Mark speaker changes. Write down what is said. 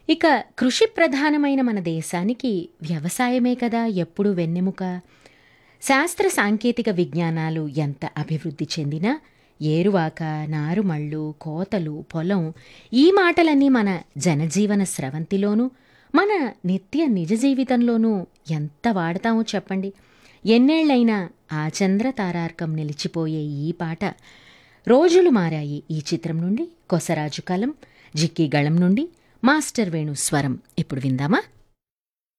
Speaker 1: ఇక కృషి ప్రధానమైన మన దేశానికి వ్యవసాయమే కదా ఎప్పుడు వెన్నెముక శాస్త్ర సాంకేతిక విజ్ఞానాలు ఎంత అభివృద్ధి చెందినా ఏరువాక నారుమళ్ళు కోతలు పొలం ఈ మాటలన్నీ మన జనజీవన స్రవంతిలోనూ మన నిత్య నిజ జీవితంలోనూ ఎంత వాడతామో చెప్పండి ఎన్నేళ్లైనా ఆ చంద్ర తారార్కం నిలిచిపోయే ఈ పాట రోజులు మారాయి ఈ చిత్రం నుండి కొసరాజు కలం జిక్కి గళం నుండి మాస్టర్ వేణు స్వరం ఇప్పుడు విందామా